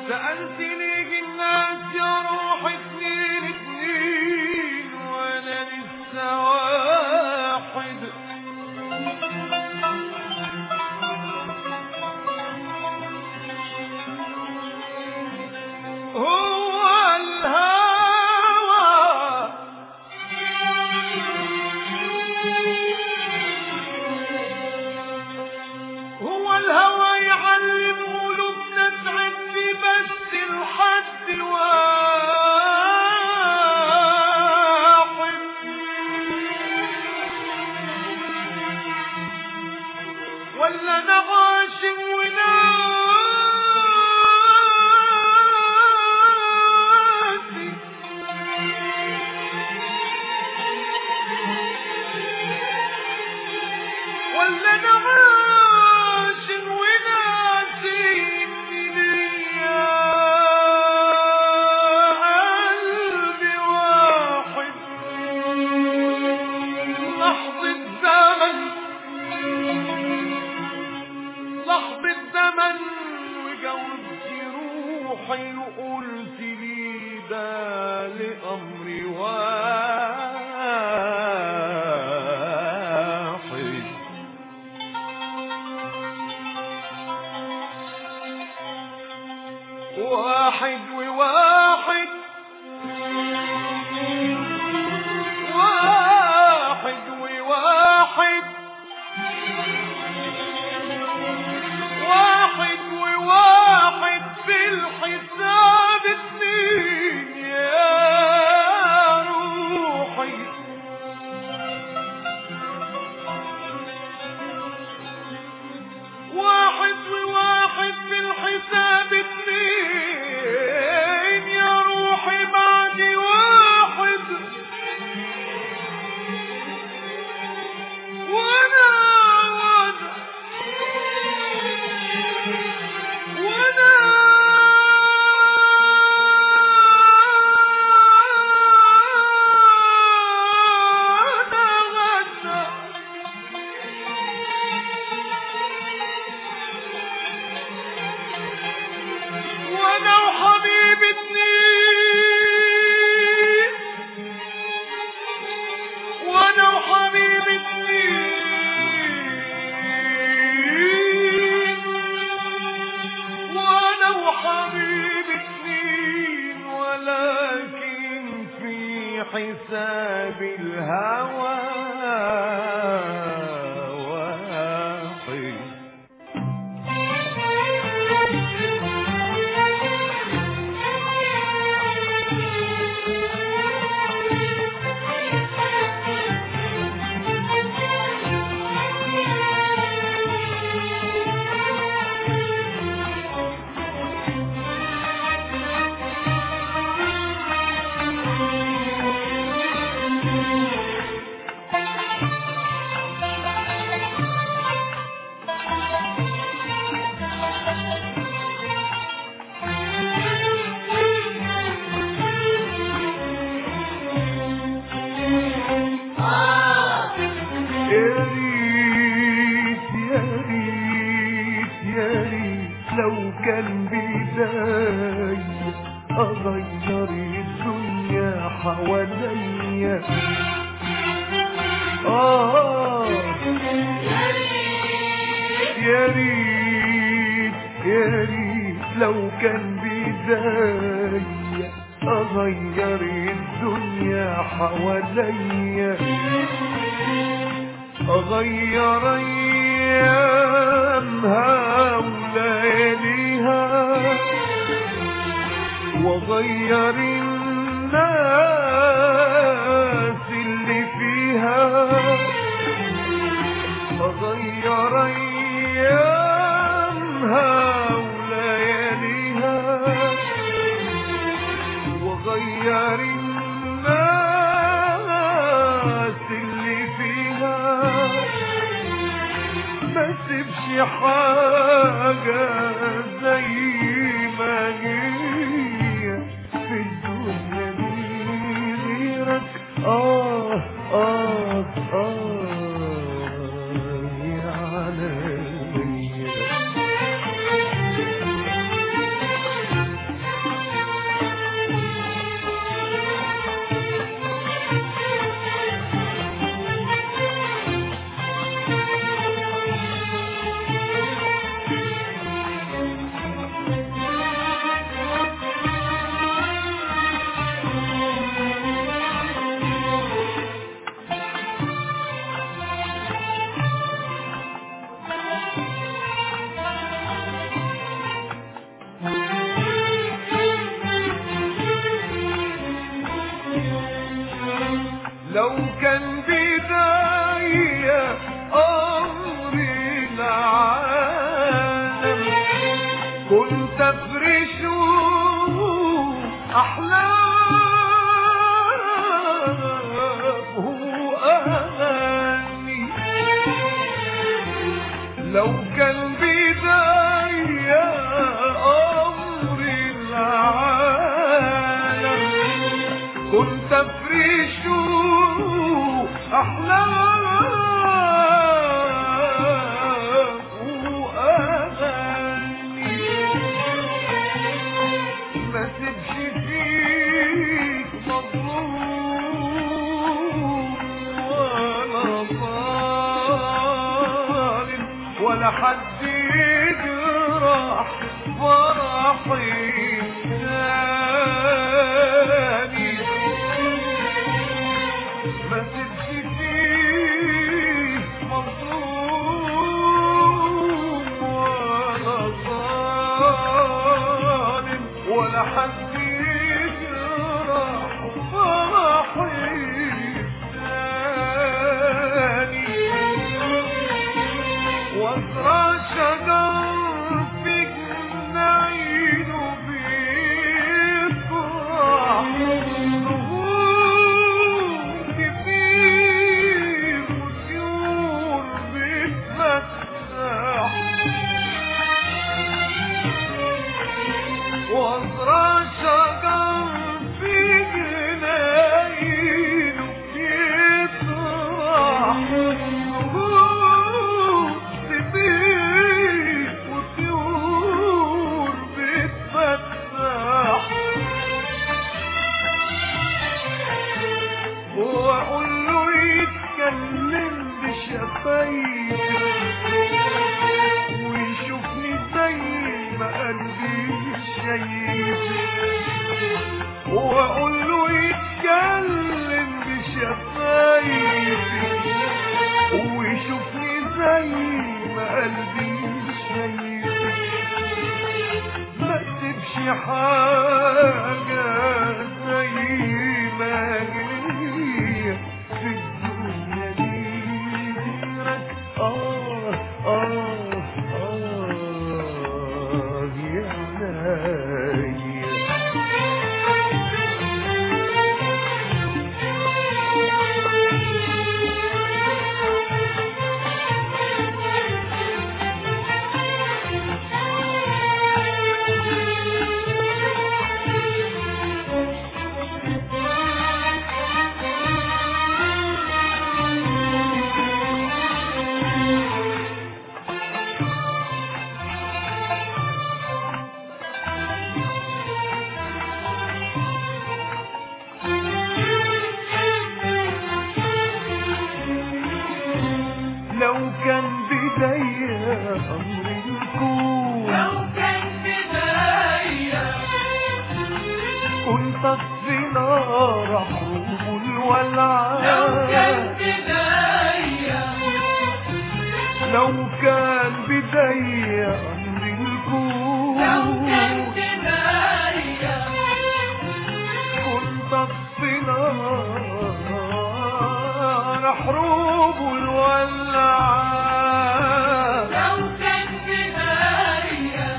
سألتني الناس يا روح اتنين اتنين وانا لسه واحد هو الهوى هو الهوى يعلم قلوبنا تعدي بس الحد واحد ولا نغاشم وناسي ولا نعاش وناسي يا قلبي واحد لحظة زمن لحظة زمن وجوزت روحي وقلت لي ده لأمري واحد واحد وواحد واحد وواحد واحد وواحد في الحساب اتنين يا روحي واحد وواحد في الحساب اتنين يا روحي بعد واحد وانا وانا وانا غنى وانا وحبيب اتنين وانا وحبيب اتنين وانا وحبيب اتنين ولكن في حساب الهوى واحد يا ريت يا ريت يا ريت لو كان بإيدي أغير الدنيا حواليا آه يا ريت يا ريت لو كان بإيدي أغير الدنيا حواليا أغير أيامها ولياليها وغير الناس اللي فيها أغير أيامها ولياليها وغير الناس اللي فيها ما سيبش حاجة زي ما هي في كنت افرش احلامه اغاني لو كان بداية امر العالم كنت افرش احلامه اغاني ما تبش فيك مظلوم ولا ظالم ولا حد يجرح فرحي تاني ما تبش فيك مظلوم ولا ظالم ولا حد يجرح فرحي تاني وازرع شجر في جناين بيفرح نهور كتير وطيور بتفتح وازرع شجر في جناين بيفرح نهور كتير وطيور بتفتح واقول له يتكلم بشفايفه ويشوفني زي ما قلبي شايف واقول له يتكلم بشفايفه ويشوفني زي ما قلبي شايف ما تسيبش حاجة زي ما جري في الدنيا دي غيرك آه آه آه يا عينيا لو كان بداية أمر الكون لو كان بداية كنت أطفي نار حروب الولعان لو كان بداية لو كان بداية أمر الكون لو كان بداية كنت أطفي نار حروب الولعان لو كان بداية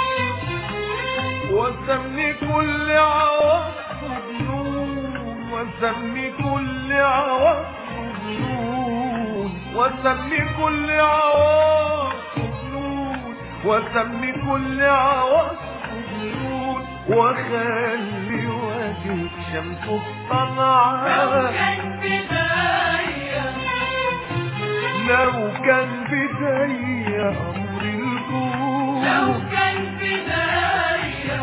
وسمي كل عواصف جنون وسمي كل عواصف جنون وسمي كل عواصف جنون وسمي كل عواصف جنون وخلي وجهك شمس لو الطلعان كان بداية لو كان بداية أمر الكون لو كان بداية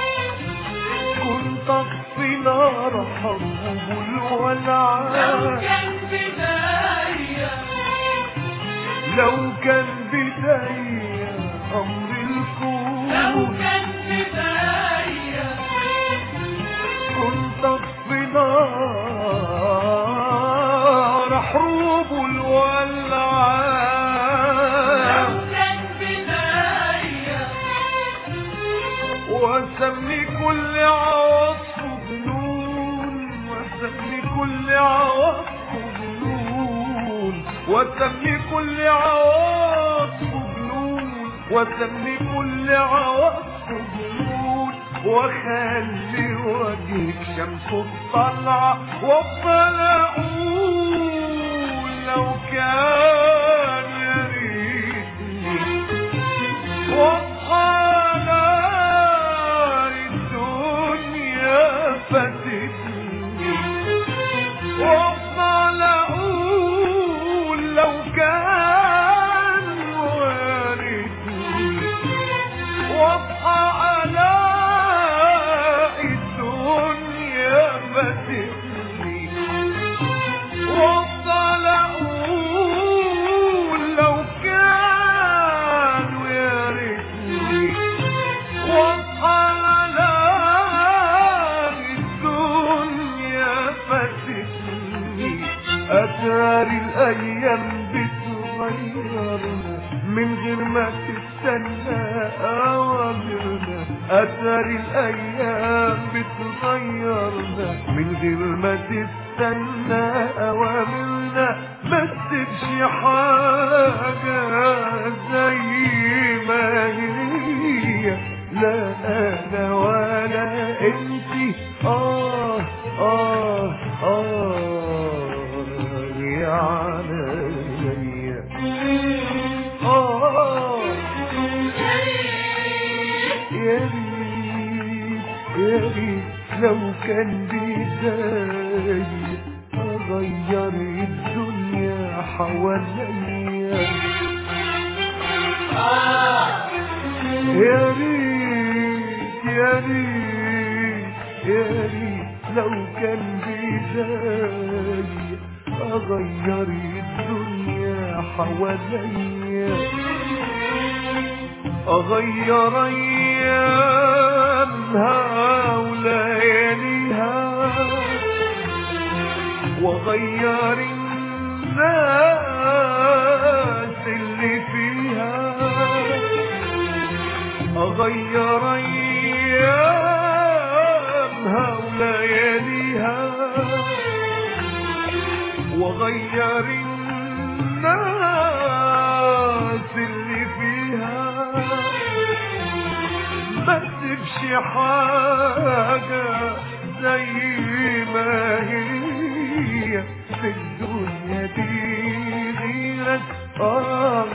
كنت أطفي نار حروب لو الولعان كان بداية لو كان بداية أمر لو الكون كان بداية كنت أطفي نار حروب لو الولعان كان بداية وسمي كل عواصف جنون وسمي كل عواصف جنون وسمي كل عواصف جنون واسمي كل عواطف جنون واخلي وجهك شمس الطلعة وافضل اقول لو كان يا ريتني واصحى نار الدنيا فاتتني وافضل اقول لو كان واردني واصحى الاقي الدنيا فاتتني وافضل اقول لو كان وياريتني واصحى الاقي الدنيا فاتتني اتاري الايام بتغيرنا من غير ما تستنى اوامرنا اتاري الايام بتغيرنا من غير ما تستنى اوامرنا ما تسيبش حاجه زي ما هي لا انا ولا انتي اه اه اه يا عليا اه يا ريت يا ريت لو كان بداية أغير الدنيا حواليا يا ريت يا ريت يا ريت لو كان بداية أغير الدنيا حواليا أغير أيامها ولياليها وغير الناس اللي فيها أغير أيامها ولياليها وغير الناس اللي فيها ما تسيبش حاجة زي ما هي في الدنيا دي غيرك آه